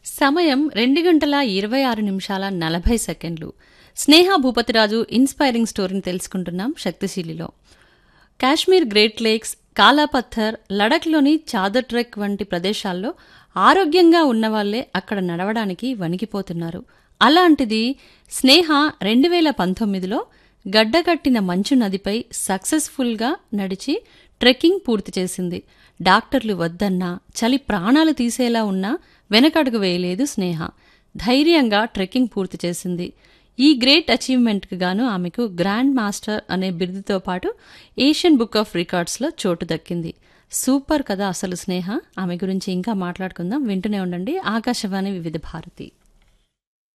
సమయం రెండు గంటల ఇరవై ఆరు నిమిషాల నలభై సెకండ్లు స్నేహ భూపతిరాజు ఇన్స్పైరింగ్ స్టోరీని తెలుసుకుంటున్నాం శక్తిశీలిలో కాశ్మీర్ గ్రేట్ లేక్స్ కాలాపత్తర్ లడఖ్లోని చాదర్ ట్రెక్ వంటి ప్రదేశాల్లో ఆరోగ్యంగా ఉన్నవాళ్లే అక్కడ నడవడానికి వణికిపోతున్నారు అలాంటిది స్నేహ రెండు వేల పంతొమ్మిదిలో గడ్డకట్టిన మంచు నదిపై సక్సెస్ఫుల్గా నడిచి ట్రెక్కింగ్ పూర్తి చేసింది డాక్టర్లు వద్దన్నా చలి ప్రాణాలు తీసేలా ఉన్నా వెనకడుగు వేయలేదు స్నేహ ధైర్యంగా ట్రెక్కింగ్ పూర్తి చేసింది ఈ గ్రేట్ అచీవ్మెంట్కి గాను ఆమెకు గ్రాండ్ మాస్టర్ అనే బిరుదుతో పాటు ఏషియన్ బుక్ ఆఫ్ రికార్డ్స్లో చోటు దక్కింది సూపర్ కదా అసలు స్నేహ ఆమె గురించి ఇంకా మాట్లాడుకుందాం వింటూనే ఉండండి ఆకాశవాణి వివిధ భారతి